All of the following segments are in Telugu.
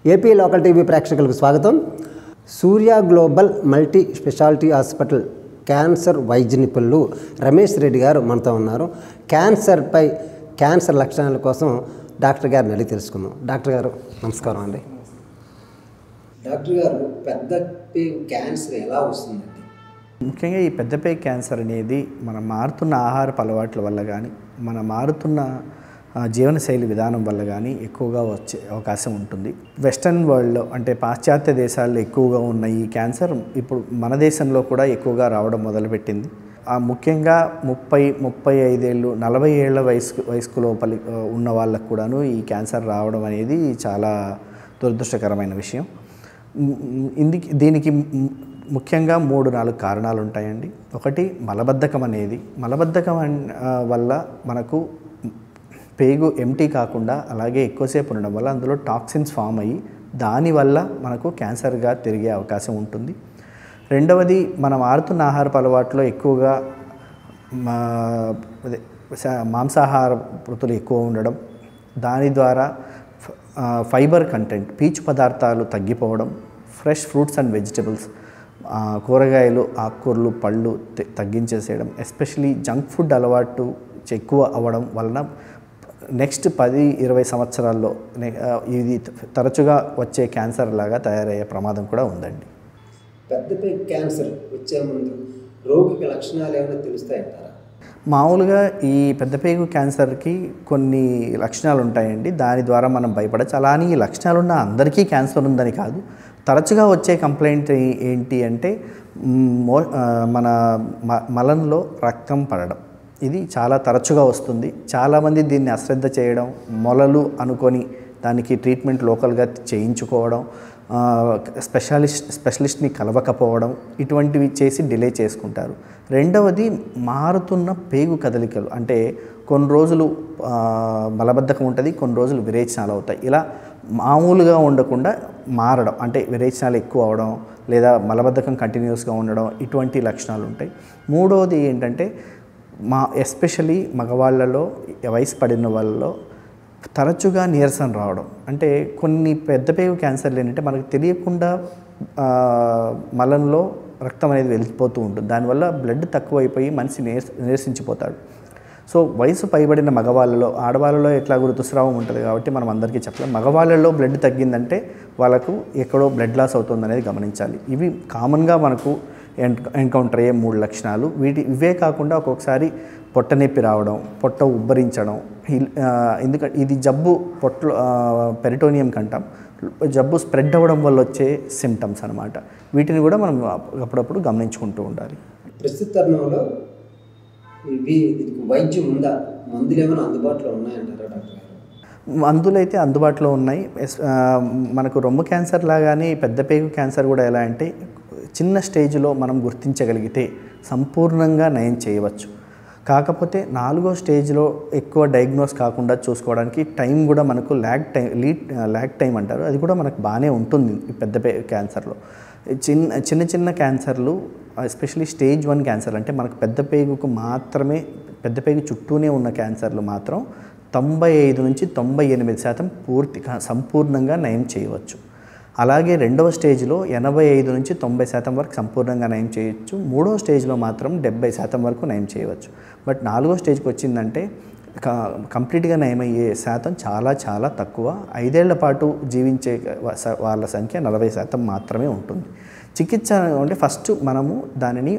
ఏపీ లోకల్ టీవీ ప్రేక్షకులకు స్వాగతం Surya global multi speciality hospital cancer వైద్య నిపుణులు రమేష్ రెడ్డి గారు మనతో ఉన్నారు క్యాన్సర్పై క్యాన్సర్ లక్షణాల కోసం డాక్టర్ గారిని అడిగి తెలుసుకుందాం డాక్టర్ గారు నమస్కారం అండి డాక్టర్ గారు పెద్ద క్యాన్సర్ ఎలా వస్తుందండి ముఖ్యంగా ఈ పెద్దపై క్యాన్సర్ అనేది మన మారుతున్న ఆహారపు అలవాట్ల వల్ల కానీ మన మారుతున్న ఆ, జీవనశైలి విధానం వల్ల కానీ ఎక్కువగా వచ్చే అవకాశం ఉంటుంది వెస్ట్రన్ వరల్డ్లో అంటే పాశ్చాత్య దేశాల్లో ఎక్కువగా ఉన్న ఈ క్యాన్సర్ ఇప్పుడు మన దేశంలో కూడా ఎక్కువగా రావడం మొదలుపెట్టింది ఆ ముఖ్యంగా ముప్పై ముప్పై ఐదేళ్ళు నలభై ఏళ్ల వయసు వయసుకు లోపలి ఆ, ఉన్న వాళ్ళకు కూడాను ఈ క్యాన్సర్ రావడం అనేది చాలా దురదృష్టకరమైన విషయం మ్, ఇందుకి దీనికి మ్, ముఖ్యంగా మూడు నాలుగు కారణాలు ఉంటాయండి ఒకటి మలబద్ధకం అనేది మలబద్ధకం అన్- ఆ, వల్ల మనకు పేగు ఎంటీ కాకుండా అలాగే ఎక్కువసేపు ఉండడం వల్ల అందులో టాక్సిన్స్ ఫామ్ అయ్యి దానివల్ల మనకు క్యాన్సర్గా తిరిగే అవకాశం ఉంటుంది రెండవది మనం ఆడుతున్న ఆహారపు అలవాట్లో ఎక్కువగా మా అదే స- మాంసాహార వృత్తులు ఎక్కువ ఉండడం దాని ద్వారా ఫ- ఆ, ఫైబర్ కంటెంట్ పీచు పదార్థాలు తగ్గిపోవడం ఫ్రెష్ ఫ్రూట్స్ అండ్ వెజిటబుల్స్ ఆ, కూరగాయలు ఆకుకూరలు పళ్ళు త- తగ్గించేసేయడం ఎస్పెషలీ జంక్ ఫుడ్ అలవాటు ఎక్కువ అవ్వడం వలన నెక్స్ట్ పది ఇరవై సంవత్సరాల్లో నె- ఆ, ఇది తరచుగా వచ్చే క్యాన్సర్ లాగా తయారయ్యే ప్రమాదం కూడా ఉందండి పెద్దపై క్యాన్సర్ వచ్చే ముందు రోగికి లక్షణాలు ఏమైనా తెలుస్తాయంటారా మామూలుగా ఈ పెద్దపేగు క్యాన్సర్కి కొన్ని లక్షణాలు ఉంటాయండి దాని ద్వారా మనం భయపడచ్చు అలా అని ఈ లక్షణాలు ఉన్న అందరికీ క్యాన్సర్ ఉందని కాదు తరచుగా వచ్చే కంప్లైంట్ ఏ- ఏంటి అంటే మ్, మో ఆ, మన మ- మలంలో రక్తం పడడం ఇది చాలా తరచుగా వస్తుంది చాలామంది దీన్ని అశ్రద్ధ చేయడం మొలలు అనుకొని దానికి ట్రీట్మెంట్ లోకల్గా చేయించుకోవడం ఆ, స్పెషలిస్ట్ స్పెషలిస్ట్ని కలవకపోవడం ఇటువంటివి చేసి డిలే చేసుకుంటారు రెండవది మారుతున్న పేగు కదలికలు అంటే కొన్ని రోజులు ఆ, మలబద్ధకం ఉంటుంది కొన్ని రోజులు విరేచనాలు అవుతాయి ఇలా మామూలుగా ఉండకుండా మారడం అంటే విరేచనాలు ఎక్కువ అవడం లేదా మలబద్ధకం కంటిన్యూస్గా ఉండడం ఇటువంటి లక్షణాలు ఉంటాయి మూడవది ఏంటంటే మా ఎస్పెషలీ మగవాళ్ళలో వయసు పడిన వాళ్ళలో తరచుగా నీరసం రావడం అంటే కొన్ని పెద్ద పేగు క్యాన్సర్లు ఏంటంటే మనకు తెలియకుండా ఆ, మలంలో రక్తం అనేది వెళ్ళిపోతూ ఉంటుంది దానివల్ల బ్లడ్ తక్కువైపోయి మనిషి నీరస నీరసించిపోతాడు సో వయసు పైబడిన మగవాళ్ళలో ఆడవాళ్ళలో ఎట్లా ఋతుస్రావం ఉంటుంది కాబట్టి మనం అందరికీ చెప్పలేం మగవాళ్ళలో బ్లడ్ తగ్గిందంటే వాళ్ళకు ఎక్కడో బ్లడ్ లాస్ అవుతుంది అనేది గమనించాలి ఇవి కామన్గా మనకు ఎన్- ఎన్కౌంటర్ అయ్యే మూడు లక్షణాలు వీటి ఇవే కాకుండా ఒక్కొక్కసారి పొట్ట నొప్పి రావడం పొట్ట ఉబ్బరించడం ఎందుకంటే ఇది జబ్బు పొట్టలో పెరిటోనియం కంటాం జబ్బు స్ప్రెడ్ అవ్వడం వల్ల వచ్చే సిమ్టమ్స్ అనమాట వీటిని కూడా మనం అప్పుడప్పుడు గమనించుకుంటూ ఉండాలి ప్రస్తుత తరుణంలో ఇవి దీనికి వైద్యం ఉందా మందులు ఏమైనా అందుబాటులో ఉన్నాయంటారా డాక్టర్ గారు మందులైతే అందుబాటులో ఉన్నాయి ఎస్- ఆ, మనకు రొమ్ము క్యాన్సర్ లాగానే ఈ పెద్ద పేగు క్యాన్సర్ కూడా ఎలా అంటే చిన్న స్టేజ్లో మనం గుర్తించగలిగితే సంపూర్ణంగా నయం చేయవచ్చు కాకపోతే నాలుగో స్టేజ్లో ఎక్కువ డయాగ్నోస్ కాకుండా చూసుకోవడానికి టైం కూడా మనకు lag time lead lag time అంటారు అది కూడా మనకు బాగానే ఉంటుంది ఈ పెద్ద పే క్యాన్సర్లో చిన్న చిన్న చిన్న క్యాన్సర్లు ఎస్పెషలీ స్టేజ్ వన్ క్యాన్సర్ అంటే మనకు పెద్ద పేగుకు మాత్రమే పెద్ద పేగు చుట్టూనే ఉన్న క్యాన్సర్లు మాత్రం తొంభై ఐదు నుంచి తొంభై ఎనిమిది శాతం పూర్తిగా సంపూర్ణంగా నయం చేయవచ్చు అలాగే రెండవ స్టేజ్లో ఎనభై ఐదు నుంచి తొంభై శాతం వరకు సంపూర్ణంగా నయం చేయొచ్చు మూడవ స్టేజ్లో మాత్రం డెబ్బై శాతం వరకు నయం చేయవచ్చు బట్ నాలుగో స్టేజ్కి వచ్చిందంటే క- కంప్లీట్గా నయమయ్యే శాతం చాలా చాలా తక్కువ ఐదేళ్ల పాటు జీవించే వా- స- వాళ్ళ సంఖ్య నలభై శాతం మాత్రమే ఉంటుంది చికిత్స అంటే ఫస్ట్ మనము దానిని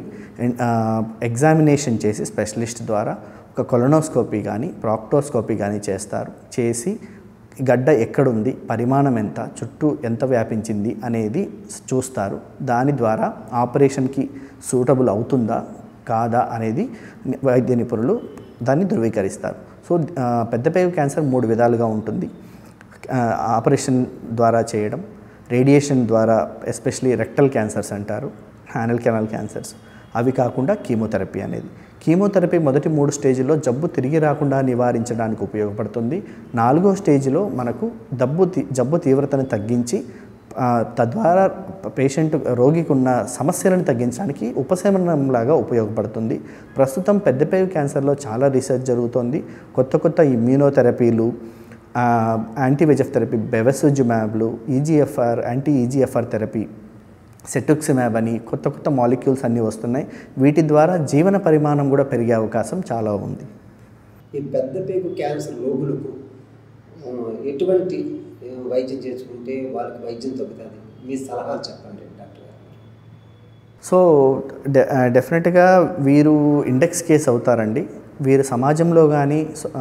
ఎగ్జామినేషన్ చేసి స్పెషలిస్ట్ ద్వారా ఒక కొలనోస్కోపీ కానీ ప్రాక్టోస్కోపీ కానీ చేస్తారు చేసి గడ్డ ఎక్కడుంది పరిమాణం ఎంత చుట్టూ ఎంత వ్యాపించింది అనేది చూస్తారు దాని ద్వారా ఆపరేషన్కి సూటబుల్ అవుతుందా కాదా అనేది ని- వైద్య నిపుణులు దాన్ని ధృవీకరిస్తారు సో ఆ, పెద్ద పేగు క్యాన్సర్ మూడు విధాలుగా ఉంటుంది ఆ, ఆపరేషన్ ద్వారా చేయడం రేడియేషన్ ద్వారా ఎస్పెషలీ రెక్టల్ క్యాన్సర్స్ అంటారు హ్యానల్ కెనాల్ క్యాన్సర్స్ అవి కాకుండా కీమోథెరపీ అనేది కీమోథెరపీ మొదటి మూడు స్టేజ్లో జబ్బు తిరిగి రాకుండా నివారించడానికి ఉపయోగపడుతుంది నాలుగో స్టేజ్లో మనకు జబ్బు తీ- జబ్బు తీవ్రతను తగ్గించి ఆ, తద్వారా పేషెంట్ రోగికి ఉన్న సమస్యలను తగ్గించడానికి ఉపశమనంలాగా ఉపయోగపడుతుంది ప్రస్తుతం పెద్దపేగు క్యాన్సర్లో చాలా రీసెర్చ్ జరుగుతోంది కొత్త కొత్త ఇమ్యూనోథెరపీలు యాంటీ వెజెఫ్ థెరపీ బెవెసోజుమాబ్లు EGFR anti EGFR therapy cetuximab అని కొత్త కొత్త మాలిక్యూల్స్ అన్నీ వస్తున్నాయి వీటి ద్వారా జీవన పరిమాణం కూడా పెరిగే అవకాశం చాలా ఉంది ఈ పెద్ద పేగు క్యాన్సర్ రోగులకు ఆ, ఎటువంటి ఆ, వైద్యం చేసుకుంటే వాళ్ళకి వైద్యం తగ్గుతుంది మీ సలహాలు చెప్పండి డాక్టర్ గారు సో డె డెఫినెట్గా వీరు ఇండెక్స్ కేస్ అవుతారండి వీరు సమాజంలో కానీ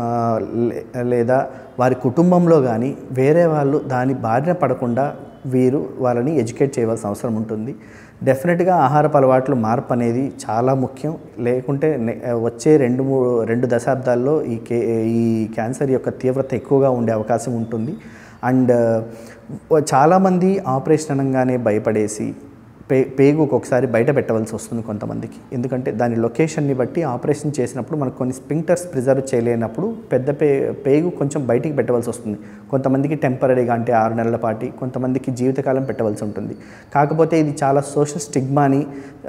లేదా వారి కుటుంబంలో కానీ వేరే వాళ్ళు దాని బారిన పడకుండా వీరు వాళ్ళని ఎడ్యుకేట్ చేయవలసిన అవసరం ఉంటుంది డెఫినెట్గా ఆహారపు అలవాట్లు మార్పు అనేది చాలా ముఖ్యం లేకుంటే నె- వచ్చే రెండు మూడు రెండు దశాబ్దాల్లో ఈ కే ఈ క్యాన్సర్ యొక్క తీవ్రత ఎక్కువగా ఉండే అవకాశం ఉంటుంది అండ్ చాలామంది ఆపరేషన్ అనగానే భయపడేసి పే పేగు ఒక్కొక్కసారి బయట పెట్టవలసి వస్తుంది కొంతమందికి ఎందుకంటే దాని లొకేషన్ని బట్టి ఆపరేషన్ చేసినప్పుడు మనకు కొన్ని స్పింక్టర్స్ ప్రిజర్వ్ చేయలేనప్పుడు పెద్ద పే పేగు కొంచెం బయటికి పెట్టవలసి వస్తుంది కొంతమందికి టెంపరీగా అంటే ఆరు నెలల పాటి కొంతమందికి జీవితకాలం పెట్టవలసి ఉంటుంది కాకపోతే ఇది చాలా సోషల్ స్టిగ్మాని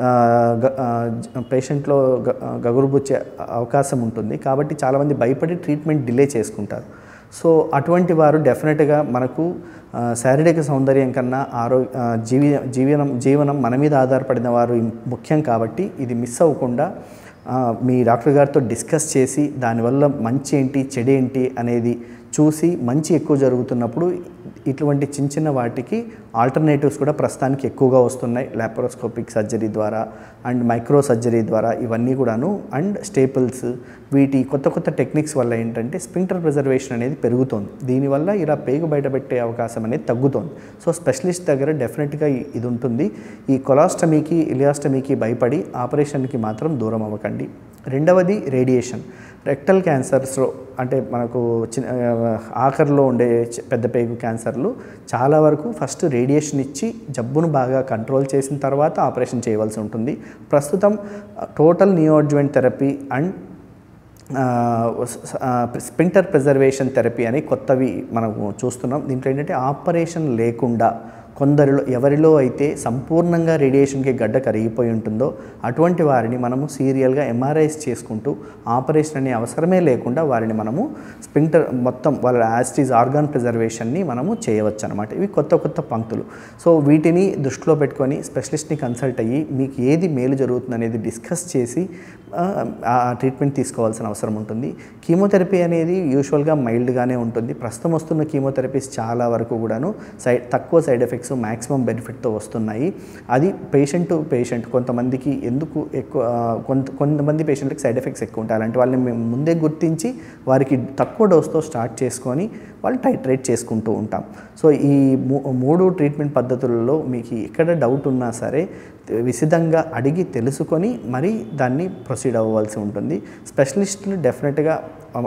పేషెంట్లో గగురుబుచ్చే అవకాశం ఉంటుంది కాబట్టి చాలామంది భయపడి ట్రీట్మెంట్ డిలే చేసుకుంటారు సో అటువంటి వారు డెఫినెట్గా మనకు ఆ, శారీరక సౌందర్యం కన్నా ఆరో ఆ, జీవి జీవనం జీవనం మన మీద ఆధారపడిన వారు ముఖ్యం కాబట్టి ఇది మిస్ అవ్వకుండా ఆ, మీ డాక్టర్ గారితో డిస్కస్ చేసి దానివల్ల మంచి ఏంటి చెడు ఏంటి అనేది చూసి మంచి ఎక్కువ జరుగుతున్నప్పుడు ఇటువంటి చిన్న చిన్న వాటికి ఆల్టర్నేటివ్స్ కూడా ప్రస్తుతానికి ఎక్కువగా వస్తున్నాయి లాప్రోస్కోపిక్ సర్జరీ ద్వారా అండ్ మైక్రో సర్జరీ ద్వారా ఇవన్నీ కూడాను అండ్ స్టేపుల్స్ వీటి కొత్త కొత్త టెక్నిక్స్ వల్ల ఏంటంటే స్పింక్టర్ ప్రిజర్వేషన్ అనేది పెరుగుతోంది దీనివల్ల ఇలా పేగు బయట పెట్టే అవకాశం అనేది తగ్గుతోంది సో స్పెషలిస్ట్ దగ్గర డెఫినెట్గా ఇ- ఇది ఉంటుంది ఈ కొలాస్టమీకి ఇలియాస్టమీకి భయపడి ఆపరేషన్కి మాత్రం దూరం అవ్వకండి రెండవది రేడియేషన్ రెక్టల్ క్యాన్సర్స్లో అంటే మనకు చిన్న ఆ, ఆఖరిలో ఉండే చి- పెద్ద పేగు క్యాన్సర్లు చాలా వరకు ఫస్ట్ రేడియేషన్ ఇచ్చి జబ్బును బాగా కంట్రోల్ చేసిన తర్వాత ఆపరేషన్ చేయవలసి ఉంటుంది ప్రస్తుతం total neoadjuvant therapy and sphincter preservation therapy అని కొత్తవి మనము చూస్తున్నాం దీంట్లో ఏంటంటే ఆపరేషన్ లేకుండా కొందరిలో ఎవరిలో అయితే సంపూర్ణంగా రేడియేషన్కి గడ్డ కరిగిపోయి ఉంటుందో అటువంటి వారిని మనము సీరియల్గా ఎంఆర్ఐస్ చేసుకుంటూ ఆపరేషన్ అనే అవసరమే లేకుండా వారిని మనము స్పింటర్ మొత్తం వాళ్ళ యాస్టీజ్ ఆర్గాన్ ప్రిజర్వేషన్ని మనము చేయవచ్చు అనమాట ఇవి కొత్త కొత్త పంక్తులు సో వీటిని దృష్టిలో పెట్టుకొని స్పెషలిస్ట్ని కన్సల్ట్ అయ్యి మీకు ఏది మేలు జరుగుతుంది అనేది డిస్కస్ చేసి ఆ, ఆ ట్రీట్మెంట్ తీసుకోవాల్సిన అవసరం ఉంటుంది కీమోథెరపీ అనేది యూజువల్గా మైల్డ్గానే ఉంటుంది ప్రస్తుతం వస్తున్న కీమోథెరపీస్ చాలా వరకు కూడాను సైడ్ తక్కువ సైడ్ ఎఫెక్ట్స్ మ్యాక్సిమం బెనిఫిట్తో వస్తున్నాయి అది పేషెంట్ టు పేషెంట్ కొంతమందికి ఎందుకు ఎక్కువ ఆ, కొంత కొంతమంది పేషెంట్కి సైడ్ ఎఫెక్ట్స్ ఎక్కువ ఉంటాయి అలాంటి వాళ్ళని మేము ముందే గుర్తించి వారికి తక్కువ డోస్తో స్టార్ట్ చేసుకొని వాళ్ళు టైట్రేట్ చేసుకుంటూ ఉంటాం సో ఈ మూ- మూడు ట్రీట్మెంట్ పద్ధతులలో మీకు ఎక్కడ డౌట్ ఉన్నా సరే విసిదంగా అడిగి తెలుసుకొని మరి దాన్ని ప్రొసీడ్ అవ్వవలసి ఉంటుంది స్పెషలిస్టులు డెఫినెట్గా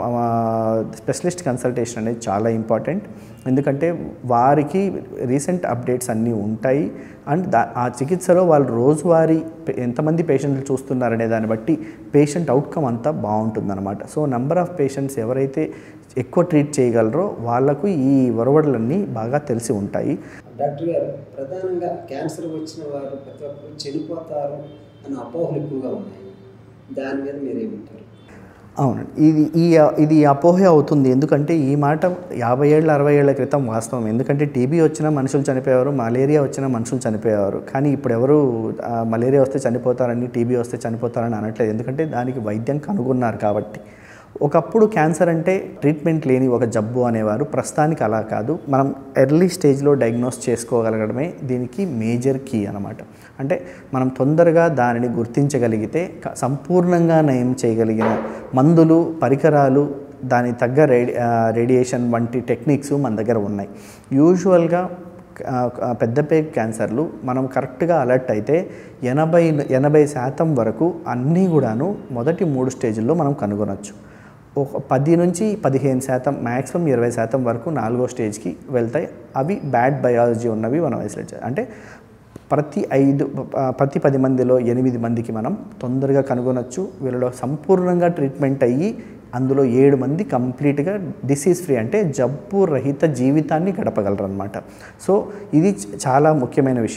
స్పెషలిస్ట్ కన్సల్టేషన్ అనేది చాలా ఇంపార్టెంట్ ఎందుకంటే వారికి రీసెంట్ అప్డేట్స్ అన్నీ ఉంటాయి అండ్ దా ఆ చికిత్సలో వాళ్ళు రోజువారీ పే- ఎంతమంది పేషెంట్లు చూస్తున్నారనే దాన్ని బట్టి పేషెంట్ అవుట్కమ్ అంతా బాగుంటుందన్నమాట సో నెంబర్ ఆఫ్ పేషెంట్స్ ఎవరైతే ఎక్కువ ట్రీట్ చేయగలరో వాళ్ళకు ఈ ఒరవడులన్నీ బాగా తెలిసి ఉంటాయి డాక్టర్ గారు ప్రధానంగా క్యాన్సర్ వచ్చిన వారు ప్రతి ఒక్కరు చనిపోతారు అనే అపోహలు ఎక్కువగా ఉన్నాయి దాని మీద మీరేమంటారు అవునండి ఇది ఈ ఇది అపోహ అవుతుంది ఎందుకంటే ఈ మాట యాభై ఏళ్ళ అరవై ఏళ్ళ క్రితం వాస్తవం ఎందుకంటే టీబీ వచ్చినా మనుషులు చనిపోయేవారు మలేరియా వచ్చినా మనుషులు చనిపోయేవారు కానీ ఇప్పుడు ఎవరు ఆ, మలేరియా వస్తే చనిపోతారని టీబీ వస్తే చనిపోతారని అనట్లేదు ఎందుకంటే దానికి వైద్యం కనుగొన్నారు కాబట్టి ఒకప్పుడు క్యాన్సర్ అంటే ట్రీట్మెంట్ లేని ఒక జబ్బు అనేవారు ప్రస్తుతానికి అలా కాదు మనం ఎర్లీ స్టేజ్లో డయాగ్నోస్ చేసుకోగలగడమే దీనికి మేజర్ కీ అనమాట అంటే మనం తొందరగా దానిని గుర్తించగలిగితే క- సంపూర్ణంగా నయం చేయగలిగిన మందులు పరికరాలు దాని తగ్గ రేడి ఆ, రేడియేషన్ వంటి టెక్నిక్స్ మన దగ్గర ఉన్నాయి యూజువల్గా ఆ, ఆ, పెద్ద పేగ్ క్యాన్సర్లు మనం కరెక్ట్గా అలర్ట్ అయితే ఎనభై ఎనభై శాతం వరకు అన్నీ కూడాను మొదటి మూడు స్టేజ్ల్లో మనం కనుగొనొచ్చు ఒక పది నుంచి పదిహేను శాతం మ్యాక్సిమం ఇరవై శాతం వరకు నాలుగో స్టేజ్కి వెళ్తాయి అవి బ్యాడ్ బయాలజీ ఉన్నవి మనం ఐసోలేట్ చేయాలి అంటే ప్రతి ఐదు ప- ప్రతి పది మందిలో ఎనిమిది మందికి మనం తొందరగా కనుగొనొచ్చు వీళ్ళలో సంపూర్ణంగా ట్రీట్మెంట్ అయ్యి అందులో ఏడు మంది కంప్లీట్గా డిసీజ్ ఫ్రీ అంటే జబ్బు రహిత జీవితాన్ని గడపగలరు అనమాట సో ఇది చ- చాలా ముఖ్యమైన విషయం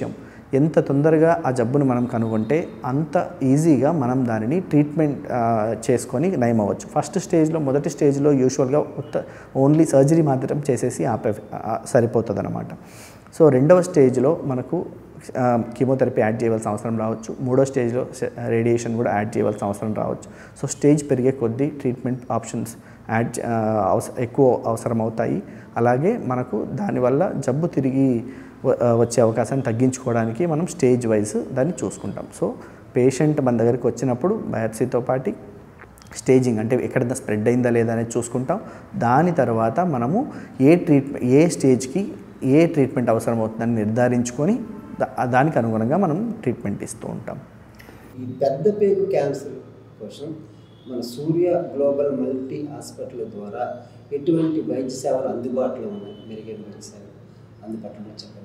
ఎంత తొందరగా ఆ జబ్బును మనం కనుగొంటే అంత ఈజీగా మనం దానిని ట్రీట్మెంట్ ఆ, చేసుకొని నయం అవ్వచ్చు ఫస్ట్ స్టేజ్లో మొదటి స్టేజ్లో యూజువల్గా ఓన్లీ సర్జరీ మాత్రం చేసేసి ఆపే సరిపోతుంది అనమాట సో రెండవ స్టేజ్లో మనకు ఆ, కీమోథెరపీ యాడ్ చేయవలసిన అవసరం రావచ్చు మూడో స్టేజ్లో సె- రేడియేషన్ కూడా యాడ్ చేయవలసిన అవసరం రావచ్చు సో స్టేజ్ పెరిగే కొద్దీ ట్రీట్మెంట్ ఆప్షన్స్ యాడ్ చే- ఆ, అవస- ఎక్కువ అవసరం అవుతాయి అలాగే మనకు దానివల్ల జబ్బు తిరిగి వ- ఆ, వచ్చే అవకాశాన్ని తగ్గించుకోవడానికి మనం స్టేజ్ వైజ్ దాన్ని చూసుకుంటాం సో పేషెంట్ మన దగ్గరికి వచ్చినప్పుడు బయాప్సీతో పాటు స్టేజింగ్ అంటే ఎక్కడైనా స్ప్రెడ్ అయిందా లేదా అనేది చూసుకుంటాం దాని తర్వాత మనము ఏ ట్రీట్మెంట్ ఏ స్టేజ్కి ఏ ట్రీట్మెంట్ అవసరం అవుతుందని నిర్ధారించుకొని దా- దానికి అనుగుణంగా మనం ట్రీట్మెంట్ ఇస్తూ ఉంటాం ఈ పెద్ద పేగు క్యాన్సర్ కోసం మన సూర్య గ్లోబల్ మల్టీ హాస్పిటల్ ద్వారా ఎటువంటి వైద్య సేవలు అందుబాటులో ఉన్నాయి మెరుగైన వైద్య సేవలు అందుబాటులో చెప్పండి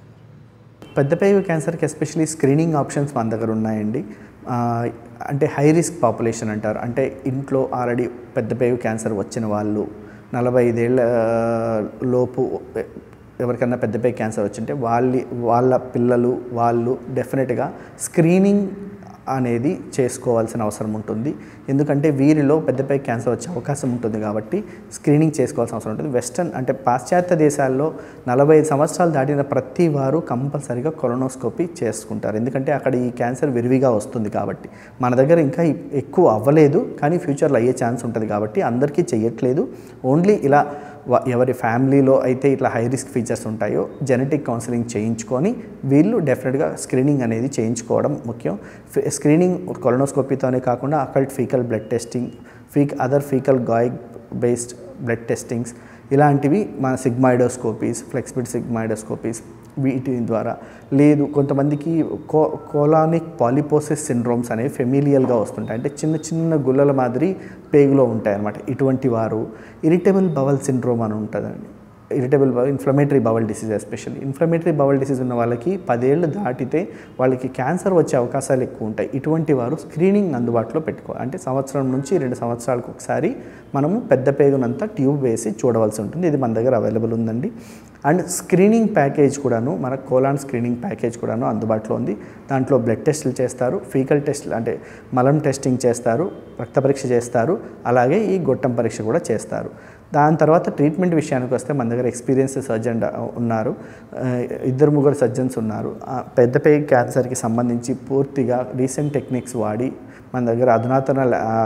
పెద్ద పేగు క్యాన్సర్కి ఎస్పెషలీ స్క్రీనింగ్ ఆప్షన్స్ మన దగ్గర ఉన్నాయండి ఆ, అంటే హై రిస్క్ పాపులేషన్ అంటారు అంటే ఇంట్లో ఆల్రెడీ పెద్ద పేగు క్యాన్సర్ వచ్చిన వాళ్ళు నలభై ఐదేళ్ల లోపు ఎవరికన్నా పెద్ద పేగు క్యాన్సర్ వచ్చింటే వాళ్ళ వాళ్ళ పిల్లలు వాళ్ళు డెఫినెట్గా స్క్రీనింగ్ అనేది చేసుకోవాల్సిన అవసరం ఉంటుంది ఎందుకంటే వీరిలో పెద్దపై క్యాన్సర్ వచ్చే అవకాశం ఉంటుంది కాబట్టి స్క్రీనింగ్ చేసుకోవాల్సిన అవసరం ఉంటుంది వెస్టర్న్ అంటే పాశ్చాత్య దేశాల్లో నలభై ఐదు సంవత్సరాలు దాటిన ప్రతి వారు కంపల్సరీగా కొలనోస్కోపీ చేసుకుంటారు ఎందుకంటే అక్కడ ఈ క్యాన్సర్ విరివిగా వస్తుంది కాబట్టి మన దగ్గర ఇంకా ఎక్కువ అవ్వలేదు కానీ ఫ్యూచర్లో అయ్యే ఛాన్స్ ఉంటుంది కాబట్టి అందరికీ చెయ్యట్లేదు ఓన్లీ ఇలా వ- ఎవరి ఫ్యామిలీలో అయితే ఇట్లా హై రిస్క్ ఫీచర్స్ ఉంటాయో జెనెటిక్ కౌన్సిలింగ్ చేయించుకొని వీళ్ళు డెఫినెట్గా స్క్రీనింగ్ అనేది చేయించుకోవడం ముఖ్యం ఫి- స్క్రీనింగ్ కొలనోస్కోపీతోనే కాకుండా అకల్ట్ ఫీకల్ బ్లడ్ టెస్టింగ్ ఫీక్ other faecal guaiac based blood testings ఇలాంటివి మన సిగ్మాయిడోస్కోపీస్ ఫ్లెక్సిబిల్ సిగ్మాయిడోస్కోపీస్ వీటి ద్వారా లేదు కొంతమందికి కో కోలానిక్ పాలిపోసిస్ సిండ్రోమ్స్ అనేవి ఫెమిలియల్గా వస్తుంటాయి అంటే చిన్న చిన్న గుల్లల మాదిరి పేగులో ఉంటాయి అన్నమాట ఇటువంటి వారు ఇరిటబుల్ బవల్ సిండ్రోమ్ అని ఉంటుందండి irritable bowel inflammatory bowel disease especially inflammatory bowel disease ఉన్న వాళ్ళకి పదేళ్ళు దాటితే వాళ్ళకి క్యాన్సర్ వచ్చే అవకాశాలు ఎక్కువ ఉంటాయి ఇటువంటి వారు స్క్రీనింగ్ అందుబాటులో పెట్టుకోవాలి అంటే సంవత్సరం నుంచి రెండు సంవత్సరాలకు ఒకసారి మనము పెద్ద పేగునంతా ట్యూబ్ వేసి చూడవలసి ఉంటుంది ఇది మన దగ్గర అవైలబుల్ ఉందండి అండ్ స్క్రీనింగ్ ప్యాకేజ్ కూడాను మన కోలాన్ స్క్రీనింగ్ ప్యాకేజ్ కూడాను అందుబాటులో ఉంది దాంట్లో బ్లడ్ టెస్టులు చేస్తారు ఫీకల్ టెస్టులు అంటే మలం టెస్టింగ్ చేస్తారు రక్త పరీక్ష చేస్తారు అలాగే ఈ గొట్టం పరీక్ష కూడా చేస్తారు దాని తర్వాత ట్రీట్మెంట్ విషయానికి వస్తే మన దగ్గర ఎక్స్పీరియన్స్ సర్జన్ ఉన్నారు ఆ, ఇద్దరు ముగ్గురు సర్జన్స్ ఉన్నారు ఆ, పెద్ద పే క్యాన్సర్కి సంబంధించి పూర్తిగా రీసెంట్ టెక్నిక్స్ వాడి మన దగ్గర అధునాతన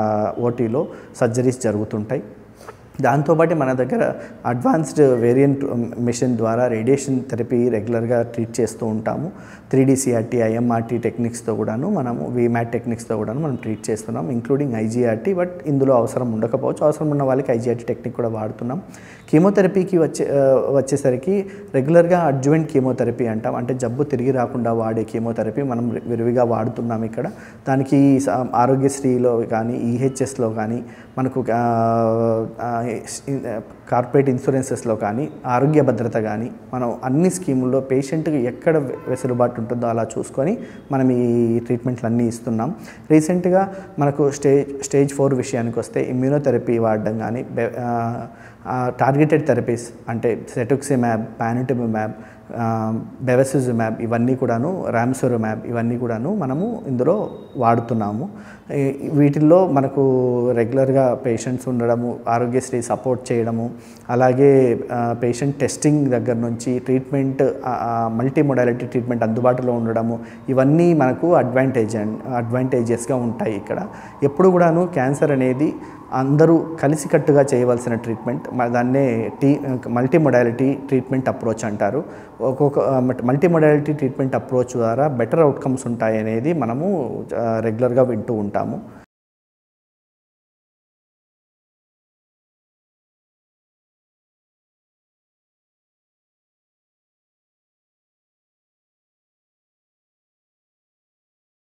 ఓటీలో సర్జరీస్ జరుగుతుంటాయి దాంతోపాటు మన దగ్గర అడ్వాన్స్డ్ వేరియంట్ మిషన్ ద్వారా రేడియేషన్ థెరపీ రెగ్యులర్గా ట్రీట్ చేస్తూ ఉంటాము త్రీ డీ సిఆర్టీ ఐఎంఆర్టీ టెక్నిక్స్తో కూడాను మనము వీమ్యాట్ టెక్నిక్స్తో కూడాను మనం ట్రీట్ చేస్తున్నాం ఇంక్లూడింగ్ ఐజీఆర్టీ బట్ ఇందులో అవసరం ఉండకపోవచ్చు అవసరం ఉన్న వాళ్ళకి ఐజీఆర్టీ టెక్నిక్ కూడా వాడుతున్నాం కీమోథెరపీకి వచ్చే ఆ, వచ్చేసరికి రెగ్యులర్గా అడ్జువెంట్ కీమోథెరపీ అంటాం అంటే జబ్బు తిరిగి రాకుండా వాడే కీమోథెరపీ మనం విరివిగా వాడుతున్నాం ఇక్కడ దానికి స- ఆరోగ్యశ్రీలో కానీ ఈహెచ్ఎస్లో కానీ మనకు ఆ, ఆ, కార్పొరేట్ ఇన్సూరెన్సెస్లో కానీ ఆరోగ్య భద్రత కానీ మనం అన్ని స్కీముల్లో పేషెంట్కి ఎక్కడ వె- వెసులుబాటు ఉంటుందో అలా చూసుకొని మనం ఈ ట్రీట్మెంట్లు అన్నీ ఇస్తున్నాం రీసెంట్గా మనకు స్టేజ్ స్టేజ్ ఫోర్ విషయానికి వస్తే ఇమ్యూనోథెరపీ వాడడం కానీ బె- ఆ, ఆ, టార్గెటెడ్ థెరపీస్ అంటే సెటుక్సిమ్యాబ్ పానిటిమ్యాబ్ బెవసిజుమ్యాబ్ ఇవన్నీ కూడాను ర్యామ్సోరోమ్యాబ్ ఇవన్నీ కూడాను మనము ఇందులో వాడుతున్నాము ఈ- వీటిల్లో మనకు రెగ్యులర్గా పేషెంట్స్ ఉండడము ఆరోగ్యశ్రీ సపోర్ట్ చేయడము అలాగే పేషెంట్ టెస్టింగ్ దగ్గర నుంచి ట్రీట్మెంట్ మల్టీ మొడాలిటీ ట్రీట్మెంట్ అందుబాటులో ఉండడము ఇవన్నీ మనకు అడ్వాంటేజ్ అండ్ అడ్వాంటేజెస్గా ఉంటాయి ఇక్కడ ఎప్పుడు కూడాను క్యాన్సర్ అనేది అందరూ కలిసికట్టుగా చేయవలసిన ట్రీట్మెంట్ మ- దాన్నే టీ మల్టీ మొడాలిటీ ట్రీట్మెంట్ అప్రోచ్ అంటారు ఒక్కొక్క మల్టీ మొడాలిటీ ట్రీట్మెంట్ అప్రోచ్ ద్వారా బెటర్ అవుట్కమ్స్ ఉంటాయి అనేది మనము రెగ్యులర్గా వింటూ ఉంటాము